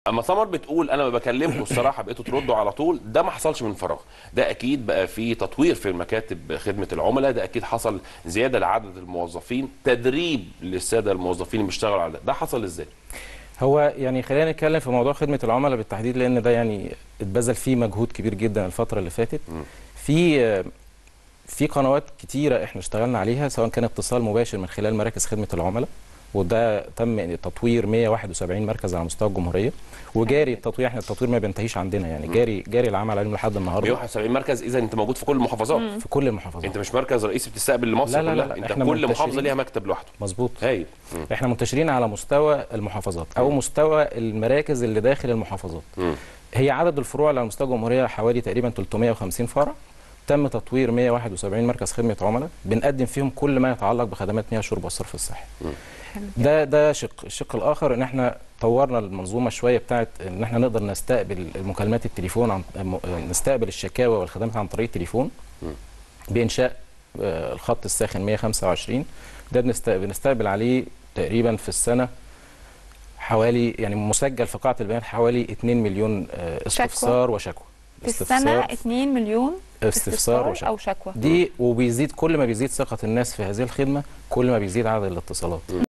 اما سمر بتقول انا ما بكلمكم الصراحه بقيتوا تردوا على طول ده ما حصلش من فراغ ده اكيد بقى في تطوير في مكاتب خدمه العملاء ده اكيد حصل زياده لعدد الموظفين تدريب للساده الموظفين اللي بيشتغلوا على ده ده حصل ازاي هو يعني خلينا نتكلم في موضوع خدمه العملاء بالتحديد لان ده يعني اتبذل فيه مجهود كبير جدا الفتره اللي فاتت في في قنوات كتيره احنا اشتغلنا عليها سواء كان اتصال مباشر من خلال مراكز خدمه العملاء وده تم تطوير 171 مركز على مستوى الجمهوريه وجاري التطوير احنا التطوير ما بينتهيش عندنا يعني جاري جاري العمل عليهم لحد النهارده 171 مركز اذا انت موجود في كل المحافظات في كل المحافظات انت مش مركز رئيسي بتستقبل لمصر لا لا كلها لا، انت احنا كل محافظه منتشرين. ليها مكتب لوحده مظبوط هايل احنا منتشرين على مستوى المحافظات او مستوى المراكز اللي داخل المحافظات مم. هي عدد الفروع اللي على مستوى الجمهوريه حوالي تقريبا 350 فرع تم تطوير 171 مركز خدمه عملاء بنقدم فيهم كل ما يتعلق بخدمات مياه الشرب والصرف الصحي ده ده شق الشق الاخر ان احنا طورنا المنظومه شويه بتاعت ان احنا نقدر نستقبل المكالمات التليفون عن م- نستقبل الشكاوى والخدمات عن طريق التليفون بانشاء آه، الخط الساخن 125 ده بنست- بنستقبل عليه تقريبا في السنه حوالي يعني مسجل في قاعه البيانات حوالي 2 مليون آه، استفسار وشكوى في السنه 2 مليون استفسار وشكوى او شكوى دي وبيزيد كل ما بيزيد ثقه الناس في هذه الخدمه كل ما بيزيد عدد الاتصالات